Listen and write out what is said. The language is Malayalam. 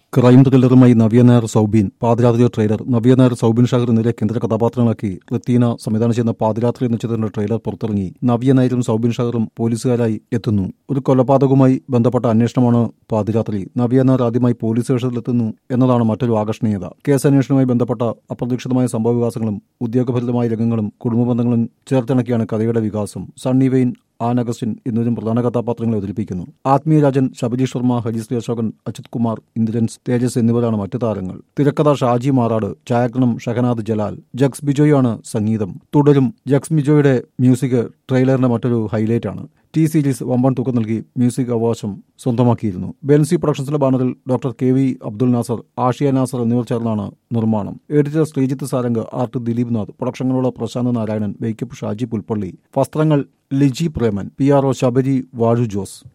ക്രൈം ത്രില്ലറുമായി നവ്യ നായർ സൗബീൻ പാതിരാത്രി ട്രെയിലർ നവ്യ നായർ സൗബിൻ ഷാഹിർ എന്നിവരെ കേന്ദ്ര കഥാപാത്രങ്ങളാക്കി റത്തീന സംവിധാനം ചെയ്യുന്ന പാതിരാത്രി എന്ന ചിത്രത്തിന്റെ ട്രെയിലർ പുറത്തിറങ്ങി നവ്യ നായരും സൗബിൻ ഷാഹിറും പോലീസുകാരായി എത്തുന്നു ഒരു കൊലപാതകവുമായി ബന്ധപ്പെട്ട അന്വേഷണമാണ് പാതിരാത്രി നവ്യ നായർ ആദ്യമായി പോലീസ് സ്റ്റേഷനിലെത്തുന്നു എന്നതാണ് മറ്റൊരു ആകർഷണീയത കേസ് അന്വേഷണവുമായി ബന്ധപ്പെട്ട അപ്രതീക്ഷിതമായ സംഭവവികാസങ്ങളും ഉദ്യോഗഭരിതമായ രംഗങ്ങളും കുടുംബ ബന്ധങ്ങളും ചേർത്തിണക്കിയാണ് കഥയുടെ വികാസം സണ്ണി വെയിൻ ആൻ അഗസ്റ്റിൻ എന്നിവരും പ്രധാന കഥാപാത്രങ്ങളെ അവതരിപ്പിക്കുന്നു ആത്മീയ രാജൻ ശബരീഷ് ശർമ്മ ഹരിശ്രീ അശോകൻ അജിത് കുമാർ ഇന്ദ്രൻസ് തേജസ് എന്നിവരാണ് മറ്റു താരങ്ങൾ തിരക്കഥ ഷാജി മാറാട് ഛായാഗ്രഹണം ഷഹനാദ് ജലാൽ ജക്സ് ബിജോയാണ് സംഗീതം തുടരും ജക്സ് ബിജോയുടെ മ്യൂസിക് ട്രെയിലറിന്റെ മറ്റൊരു ഹൈലൈറ്റ് ആണ് ടി സീരീസ് വമ്പൻ തുക നൽകി മ്യൂസിക് അവകാശം സ്വന്തമാക്കിയിരുന്നു ബെൻസി പ്രൊഡക്ഷൻസിന്റെ ബാനറിൽ doctor K V Abdul Nasser Ashiya Nasser എന്നിവർ ചേർന്നാണ് നിർമ്മാണം എഡിറ്റർ ശ്രീജിത്ത് സാരംഗ് ആർട്ട് ദിലീപ് നാഥ് പ്രൊഡക്ഷനുകളുടെ പ്രശാന്ത് നാരായണൻ മേക്കപ്പ് ഷാജി പുൽപ്പള്ളി വസ്ത്രങ്ങൾ Liji Preman P R O Sabari Vazhoor Jose